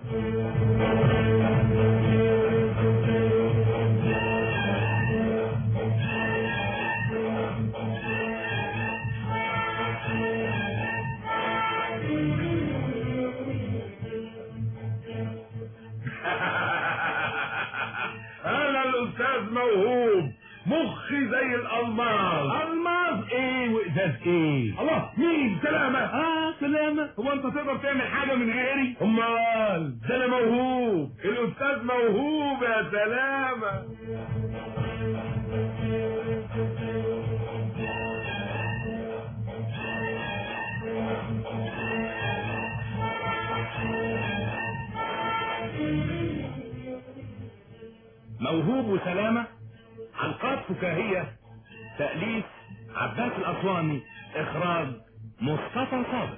انا الاستاذ موهوب مخي زي الالماس الماس ايه وازاز ايه الله مين سلامة اه سلامة هو انت تقدر تعمل حاجة من غيري امال ده انا موهوب الاستاذ موهوب يا سلامة موهوب وسلامة حلقات فكاهية تأليف عباس الأسواني إخراج مصطفى صادق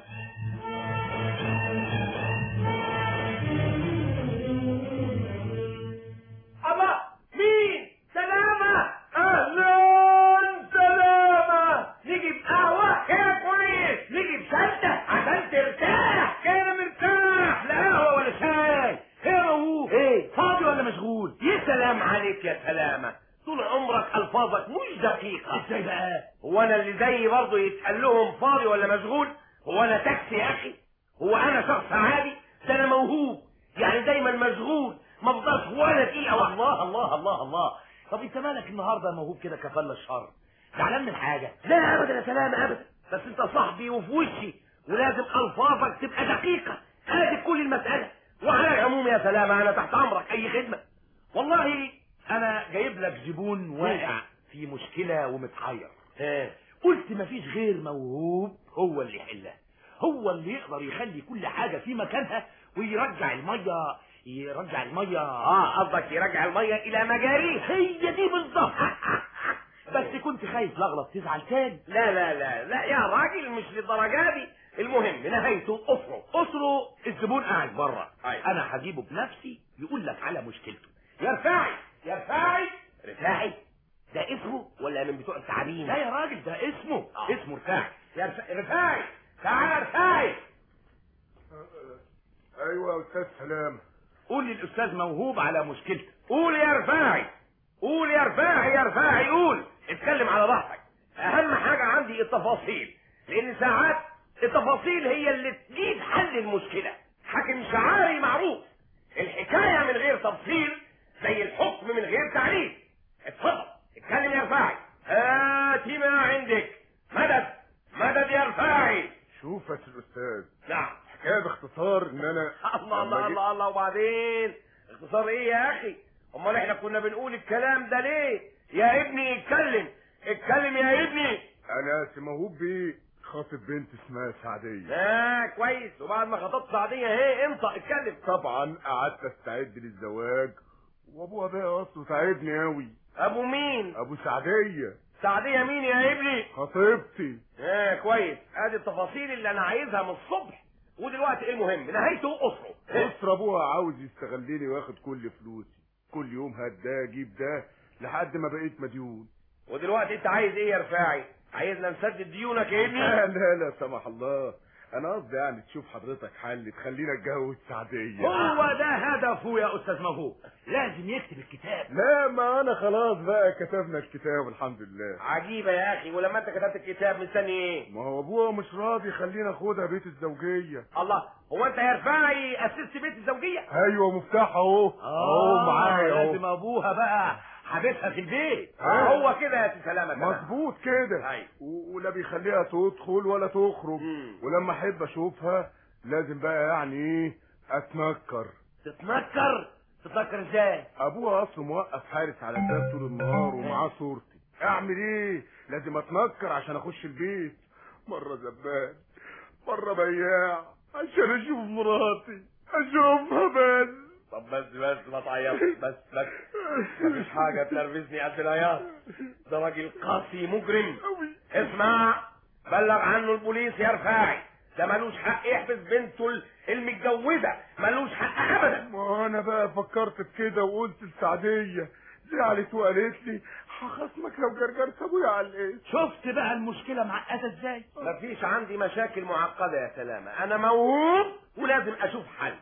الله مين سلامة اهلا سلامة نجيب قهوة كده كويس نجيب شدة عشان ترتاح كده مرتاح لا قهوة ولا شاي ايه يا موهوب ايه فاضي ولا مشغول يا سلام عليك يا سلامة طول عمرك ألفاظك مش دقيقة ازاي بقى هو أنا اللي زيي برضه يتقال لهم فاضي ولا مشغول هو أنا تاكسي يا أخي هو أنا شخص عادي ده أنا موهوب يعني دايما مشغول ما بفضلش ولا دقيقة واحدة الله الله الله الله طب انت مالك النهارده يا موهوب كده كفل الشر زعلان من حاجة لا أبدا يا سلامة أبدا بس أنت صاحبي وفي وشي ولازم ألفاظك تبقى دقيقة هذه كل المسألة وعلى العموم يا سلامة أنا تحت أمرك أي خدمة والله انا جايب لك زبون واقع في مشكلة ومتحير إيه قلت مفيش غير موهوب هو اللي يحلها هو اللي يقدر يخلي كل حاجة في مكانها ويرجع المية يرجع المية اه قصدك يرجع المية إلى مجاريها هي دي بالظبط بس كنت خايف لغلط تزعل تاني لا لا لا لا يا راجل مش للدرجة دي المهم نهايته أسره اسره الزبون قاعد بره أيوة. انا هجيبه بنفسي يقول لك على مشكلته يا رفاعي يا رفاعي رفاعي ده اسمه ولا من بتوع التعابين لا يا راجل ده اسمه آه. اسمه رفاعي يا رفا- رفاعي تعال يا رفاعي ايوه يا استاذ سلامة قول للاستاذ موهوب على مشكلته قول يا رفاعي قول يا رفاعي يا رفاعي قول اتكلم على راحتك اهم حاجة عندي التفاصيل لان ساعات التفاصيل هي اللي تجيب حل المشكلة حاكم شعاري معروف الحكاية من غير تفصيل زي الحكم من غير تعريف اتفضل اتكلم يا رفاعي هاتي ما عندك مدد مدد يا رفاعي شوف يا الاستاذ نعم حكاية باختصار ان انا الله الله الله الله وبعدين اختصار ايه يا اخي امال احنا كنا بنقول الكلام ده ليه يا ابني اتكلم اتكلم يا ابني انا موهوب بيه خاطب بنت اسمها سعدية اه كويس وبعد ما خطبت سعدية اهي انطق اتكلم طبعا قعدت استعد للزواج وابوها بقى اصله تعبني اوي ابو مين ابو سعدية سعدية مين يا ابني خطيبتي اه كويس ادي التفاصيل اللي انا عايزها من الصبح ودلوقتي ايه المهم نهايته اسره اسر ابوها عاوز يستغلني وياخد كل فلوسي كل يوم هات ده جيب ده لحد ما بقيت مديون ودلوقتي انت عايز ايه يا رفاعي عايزنا نسدد ديونك يا ابني لا لا لا سمح الله انا قصدي يعني تشوف حضرتك حل تخلينا اتجوز سعدية هو ده هدفه يا استاذ موهوب لازم يكتب الكتاب لا ما انا خلاص بقى كتبنا الكتاب الحمد لله عجيبة يا اخي ولما انت كتبت الكتاب مستني ايه ما هو ابوها مش راضي يخلينا ناخدها بيت الزوجية الله هو انت يا رفاعي اسست بيت الزوجية ايوه مفتاح اهو اهو معايا لازم اهو ابوها بقى حبيبها في البيت آه. هو كده يا سي سلامة تمام. مظبوط كده أيوة. و- ولا بيخليها تدخل ولا تخرج مم. ولما احب اشوفها لازم بقى يعني ايه اتنكر تتنكر تتنكر ازاي ابوها اصله موقف حارس على الباب طول النهار ومعاه صورتي اعمل ايه لازم اتنكر عشان اخش البيت مره زبال مره بياع عشان اشوف مراتي اشوفها بس طب بس بس ما تعيطش بس بس مفيش حاجة تنرفزني قد العياط ده راجل قاسي مجرم أوي. اسمع بلغ عنه البوليس يا رفاعي ده ملوش حق يحبس بنته ال- المتجوزة ملوش حق ابدا ما انا بقى فكرت في كده وقلت لسعدية زعلت وقالت لي هخصمك لو جرجرت ابويا على الايه شفت بقى المشكلة معقدة ازاي مفيش عندي مشاكل معقدة يا سلامة انا موهوب ولازم اشوف حل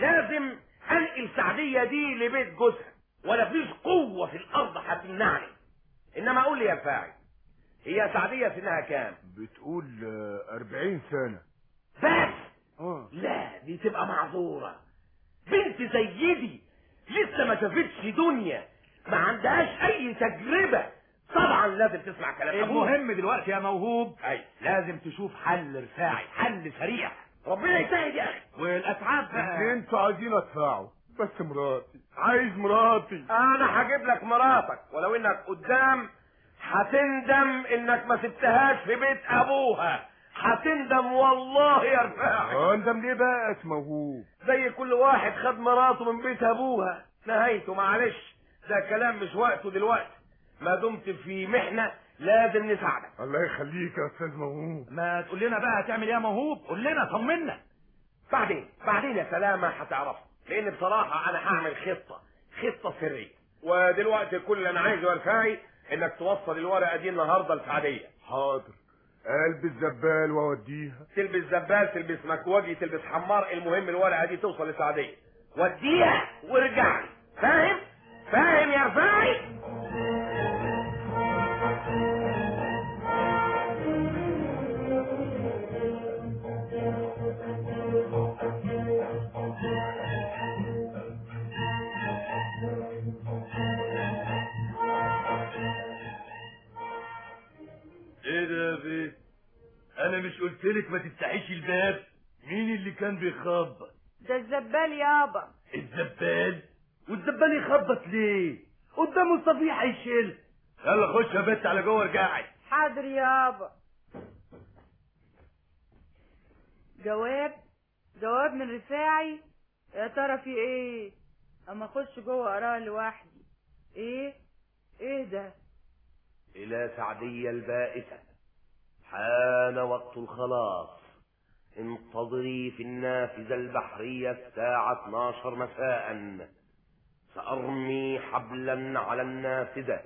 لازم انقل سعدية دي لبيت جوزها ولا فيش قوة في الارض هتمنعني انما قول لي يا رفاعي هي سعدية سنها كام بتقول آه، أربعين سنة بس اه لا دي تبقى معذورة بنت زي دي لسه ما شافتش دنيا ما عندهاش اي تجربة طبعا لازم تسمع كلام ابوها المهم دلوقتي يا موهوب اي لازم تشوف حل رفاعي حل سريع ربنا يسهل يا اخي والاسعاف بس بقى انتوا عايزين ادفعوا بس مراتي عايز مراتي انا هجيب لك مراتك ولو انك قدام هتندم انك ما سبتهاش في بيت ابوها هتندم والله يا رفاعي اه اندم ليه بقى يا موهوب زي كل واحد خد مراته من بيت ابوها نهايته معلش ده كلام مش وقته دلوقتي ما دمت في محنة لازم نساعدك الله يخليك يا استاذ موهوب ما تقول لنا بقى هتعمل ايه يا موهوب قول لنا طمنا بعدين بعدين يا سلامة هتعرفها لان بصراحة انا هعمل خطة خطة سرية ودلوقتي كل اللي انا عايزه يا رفاعي انك توصل الورقة دي النهاردة لسعدية حاضر قلب الزبال واوديها تلبس زبال تلبس مكوجي تلبس حمار المهم الورقة دي توصل لسعدية وديها وارجع لي فاهم فاهم يا رفاعي ايه ده يا بيه انا مش قلت لك ما تفتحيش الباب مين اللي كان بيخبط ده الزبال يابا الزبال والزبال يخبط ليه قدامه الصفيح هيشيل يلا خش يا بنت على جوه ارجعي حاضر يابا جواب جواب من رفاعي يا ترى في ايه اما اخش جوه اقراه لوحدي ايه ايه ده إلى سعدية البائسة حان وقت الخلاص انتظري في النافذة البحرية الساعة 12 مساء سأرمي حبلا على النافذة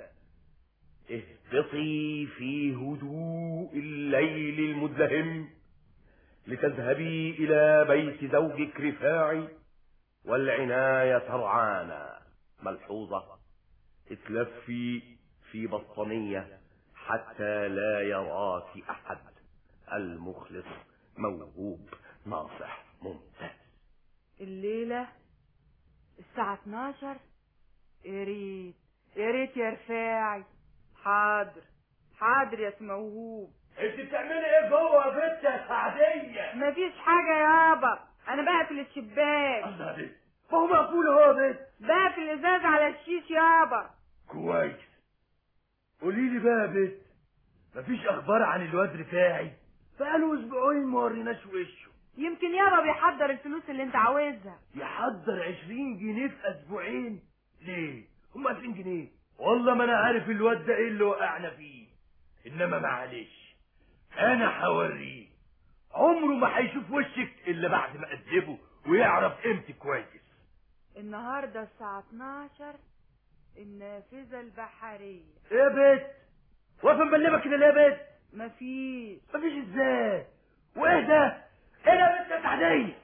اهبطي في هدوء الليل المدلهم لتذهبي إلى بيت زوجك رفاعي والعناية ترعانا ملحوظة اتلفي في بطانية حتى لا يراك أحد المخلص موهوب ناصح ممتاز الليلة الساعة 12 يا ريت يا ريت يا رفاعي حاضر حاضر يا موهوب انت بتعملي ايه جوه يا بنت يا سعديه مفيش حاجة يابا انا بقفل الشباك الله عليك ما هو مقفول اهو يا بنت بقفل الازاز على الشيش يابا كويس قولي لي بقى يا بنت مفيش اخبار عن الواد رفاعي بقاله اسبوعين ما وريناش وشه يمكن يابا بيحضر الفلوس اللي انت عاوزها يحضر عشرين جنيه في اسبوعين ليه هم عشرين جنيه والله ما انا عارف الواد ده ايه اللي وقعنا فيه انما معلش انا هوريه عمره ما هيشوف وشك الا بعد ما ادبه ويعرف قيمتك كويس النهاردة الساعة 12 النافذة البحرية ايه يا بت واقفه مبلبه كده ليه يا بت مفيش مفيش ازاي وايه ده ايه ده يا بنت يا سعديه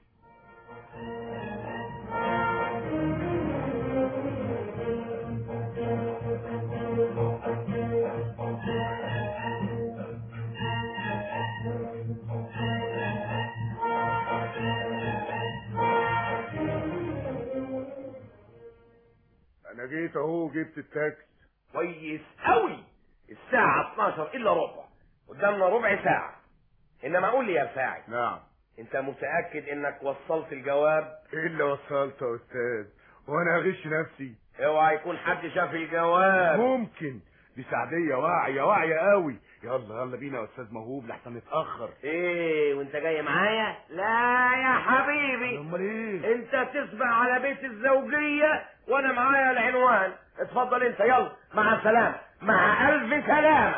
انا جيت اهو جبت التاكس كويس قوي الساعة 12 إلا ربع قدامنا ربع ساعة إنما قول لي يا رفاعي نعم أنت متأكد إنك وصلت الجواب ايه اللي وصلت يا استاذ وانا اغش نفسي اوعى يكون حد شاف الجواب ممكن دي سعدية واعية واعية قوي يلا يلا بينا يا استاذ موهوب لحسن نتأخر ايه وانت جاي معايا لا يا حبيبي امال ايه انت تسبق على بيت الزوجية وانا معايا العنوان اتفضل انت يلا مع السلامة مع الف سلامة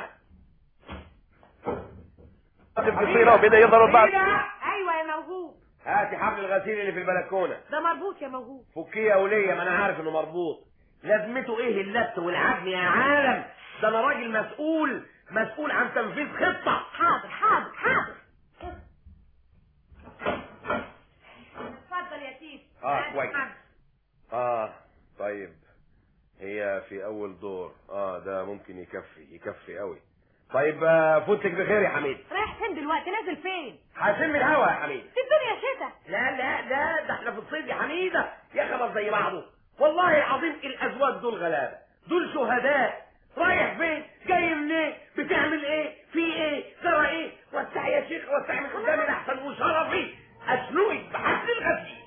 البصيرة وبدا يضرب بعض ايوه يا موهوب هاتي حبل الغسيل اللي في البلكونة ده مربوط يا موهوب فكيه يا ولية ما انا عارف انه مربوط لازمته ايه اللت والعجن يا عالم ده انا راجل مسؤول مسؤول عن تنفيذ خطة حاضر حاضر حاضر اتفضل يا سيدي اه كويس اه طيب هي في اول دور اه ده ممكن يكفي يكفي قوي طيب آه، فوتك بخير يا حميد رايح فين دلوقتي نازل فين هشم الهوا يا حميد في الدنيا شتا لا لا لا ده احنا في الصيف يا حميده يا خبر زي بعضه والله العظيم الازواج دول غلابه دول شهداء رايح فين جاي منين بتعمل ايه في ايه ترى ايه وسع يا شيخ وسع من قدامي احسن وشرفي اشنقك بحبل الغسيل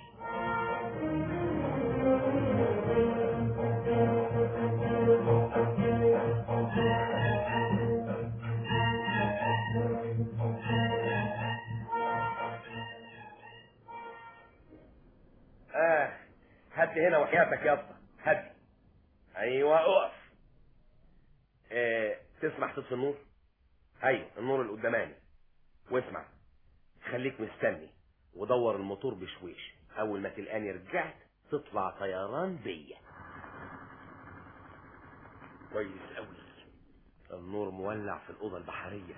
اه هدي هنا وحياتك يا اسطى هدي ايوه اقف اه تسمح تطفي النور ايوه النور القداماني واسمع خليك مستني ودور الموتور بشويش اول ما تلقاني رجعت تطلع طيران بيا كويس قوي النور مولع في الاوضه البحريه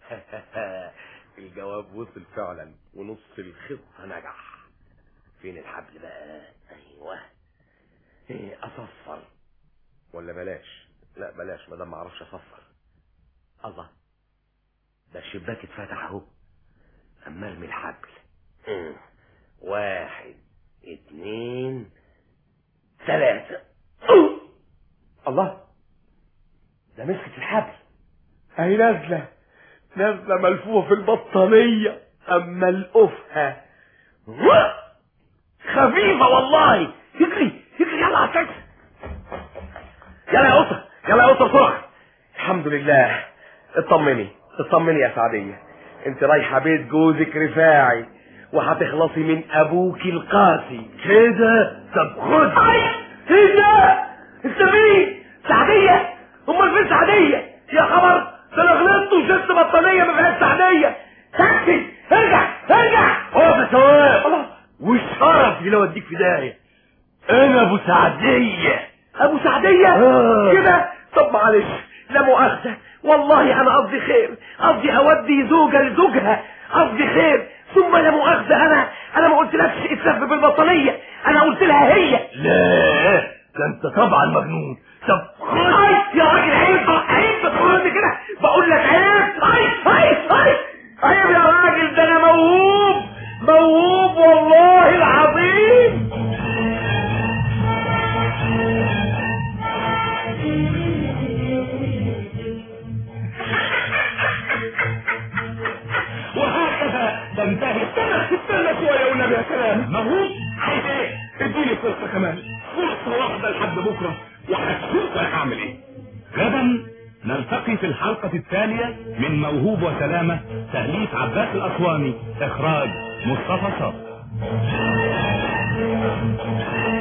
الجواب وصل فعلا ونص الخطه نجح فين الحبل بقى ايوه ايه اصفر ولا بلاش لا بلاش ما دام ما اعرفش اصفر الله ده الشباك اتفتح اهو اما ارمي الحبل مم. واحد اتنين تلاتة أوه. الله ده مسكت الحبل اهي نازلة نازلة ملفوفة في البطانية اما القفها خفيفة والله يجري يجري يلا على الكاس يلا يا قطة يلا يا قطة بسرعة الحمد لله اطمني اطمني يا سعدية انت رايحة بيت جوزك رفاعي وهتخلصي من ابوك القاسي كده طب خد ايه ده انت مين سعدية امال فين سعدية يا خبر ده انا غلطت وشلت بطانية ما فيهاش سعدية تاكسي ارجع ارجع اقف يا سواق الله والشرف لو اديك في داهية انا ابو سعدية ابو سعدية آه. كده طب معلش لا مؤاخذة والله انا قصدي خير قصدي اودي زوجة لزوجها قصدي خير ثم لا مؤاخذة انا انا ما قلتلكش اتلف بالبطانية انا قلت لها هي لا ده انت طبعا مجنون طب عيب يا راجل عيب عيب بتقولني كده بقول لك عيب عيب عيب عيب عيب يا راجل ده انا موهوب موهوب والله العظيم وهكذا تنتهي استنى استنى شويه والنبي يا سلام مهوب عايز ايه اديني فرصه كمان فرصه واحده لحد بكره وهتشوف انا هعمل ايه غدا نلتقي في الحلقة التالية من موهوب وسلامة تأليف عباس الأسواني إخراج مصطفى صابر